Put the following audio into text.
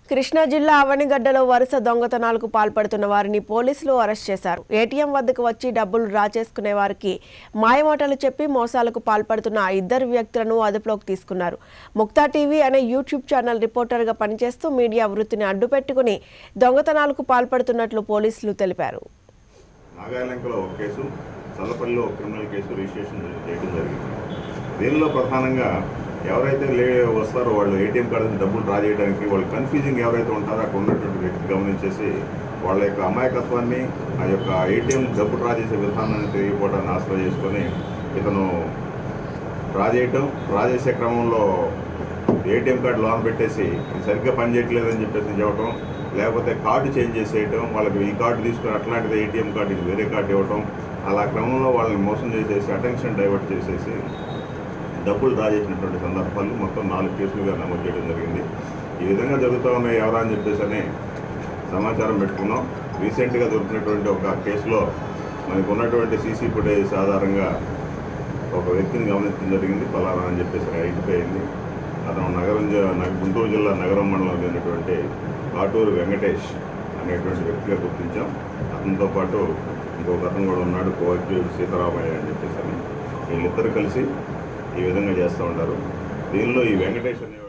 కృష్ణా జిల్లా అవనిగడ్డలో వరుస దొంగతనాలకు పాల్పడుతున్న వారిని పోలీసులు అరెస్ట్ చేశారు ఏటీఎం వద్దకు వచ్చి డబ్బులు డ్రా చేసుకునే వారికి మాయమాటలు చెప్పి మోసాలకు పాల్పడుతున్న ఆ ఇద్దరు వ్యక్తులను అదుపులోకి తీసుకున్నారు ముక్తా టీవీ అనే యూట్యూబ్ ఛానల్ రిపోర్టర్గా పనిచేస్తూ మీడియా వృత్తిని అడ్డుపెట్టుకుని దొంగతనాలకు పాల్పడుతున్నట్లు పోలీసులు తెలిపారు నాగాలంకలో ఒక కేసు చల్లపల్లిలో ఒక క్రిమినల్ కేసు రిజిస్ట్రేషన్ చేయడం జరిగింది దీనిలో ప్రధానంగా ఎవరైతే లే వస్తారో వాళ్ళు ఏటీఎం కార్డు డబ్బులు డ్రా చేయడానికి వాళ్ళు కన్ఫ్యూజింగ్ ఎవరైతే ఉంటారో అక్కడ ఉన్నటువంటి వ్యక్తి గమనించేసి వాళ్ళ యొక్క అమాయకత్వాన్ని ఆ యొక్క ఏటీఎం డబ్బు డ్రా చేసే విధానాన్ని తెలియకపోవడాన్ని ఆశ్రయ చేసుకొని ఇతను డ్రా చేయటం డ్రా చేసే క్రమంలో ఏటీఎం కార్డు లోన్ పెట్టేసి ఇది సరిగ్గా పనిచేయట్లేదని చెప్పేసి చెప్పడం లేకపోతే కార్డు చేంజ్ చేసేయటం వాళ్ళకి ఈ కార్డు తీసుకొని అట్లాంటిది ఏటీఎం కార్డు ఇది వేరే కార్డు ఇవ్వటం అలా క్రమంలో వాళ్ళని మోసం చేసేసి అటెన్షన్ డైవర్ట్ చేసేసి డబ్బులు డ్రా చేసినటువంటి సందర్భాలు మొత్తం నాలుగు కేసులుగా నమోదు చేయడం జరిగింది ఈ విధంగా జరుగుతూ ఉన్నాయి ఎవరా అని చెప్పేసి అని సమాచారం పెట్టుకున్నాం రీసెంట్గా దొరికినటువంటి ఒక కేసులో మనకు ఉన్నటువంటి సీసీ ఫుటేజ్ ఆధారంగా ఒక వ్యక్తిని గమనించడం జరిగింది పలానా అని చెప్పేసి ఐడెంటిఫై అయింది అతను నగరం జ- నగ- గుంటూరు జిల్లా నగరం మండలంలో లేనటువంటి కాటూరు వెంకటేష్ అనేటువంటి వ్యక్తిగా గుర్తించాం అతనితో పాటు ఇంకొక అతను కూడా ఉన్నాడు కోవక్యూరు సీతారామయ్య అని చెప్పేసి అని వీళ్ళిద్దరు కలిసి ఈ విధంగా చేస్తూ ఉంటారు దీనిలో ఈ వెంకటేష్ అనే